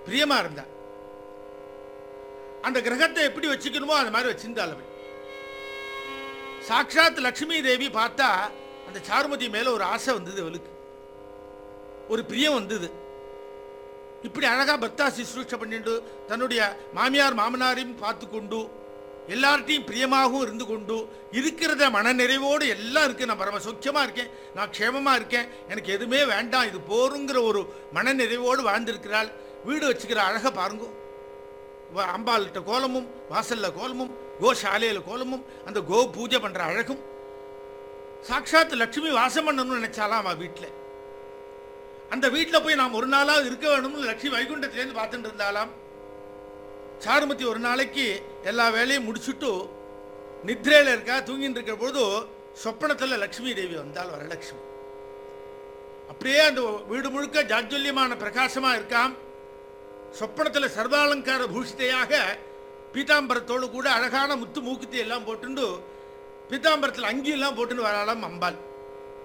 பிரியமா இருந்தா அந்த கிரகத்தை எப்படி வச்சுக்கணுமோ அந்த மாதிரி வச்சிருந்தாள் அவள் சாக்ஷாத் லக்ஷ்மி தேவி பார்த்தா அந்த சாருமதி மேல ஒரு ஆசை வந்தது அவளுக்கு ஒரு பிரியம் வந்தது இப்படி அழகா பக்தா சிசுரூஷ பண்ணிட்டு தன்னுடைய மாமியார் மாமனாரையும் பார்த்து கொண்டு எல்லார்ட்டையும் பிரியமாகவும் இருந்து கொண்டு இருக்கிறத மனநிறைவோடு எல்லாம் இருக்கு நான் பரம சௌக்கியமா இருக்கேன் நான் க்ஷேமமா இருக்கேன் எனக்கு எதுவுமே வேண்டாம் இது போருங்கிற ஒரு மனநிறைவோடு வாழ்ந்திருக்கிறாள் வீடு வச்சுக்கிற அழகை பாருங்க வ- அம்பாள்கிட்ட கோலமும் வாசல்ல கோலமும் கோசாலையில கோலமும் அந்த கோ பூஜை பண்ற அழகும் சாட்சாத் லட்சுமி வாசம் பண்ணணும்னு நினைச்சாலாம் அவ வீட்டில் அந்த வீட்டில் போய் நாம் ஒரு நாளாவது இருக்க வேணும்னு லட்சுமி வைகுண்டத்திலேருந்து பார்த்துட்டு இருந்தாலாம் சாருமதி ஒரு நாளைக்கு எல்லா வேலையும் முடிச்சுட்டு நித்ரையில் இருக்கா தூங்கிட்டு இருக்கிற பொழுது சொப்பனத்தில் லக்ஷ்மி தேவி வந்தால் வரலட்சுமி அப்படியே அந்த வீடு முழுக்க ஜாஜ்வல்யமான பிரகாசமா இருக்காம் சொப்பனத்தில் சர்வாலங்கார பூஷிதையாக பீதாம்பரத்தோடு கூட அழகான முத்து மூக்குத்தி எல்லாம் போட்டுண்டு பீதாம்பரத்தில் அங்கியெல்லாம் போட்டுன்னு வராளாம் அம்பாள்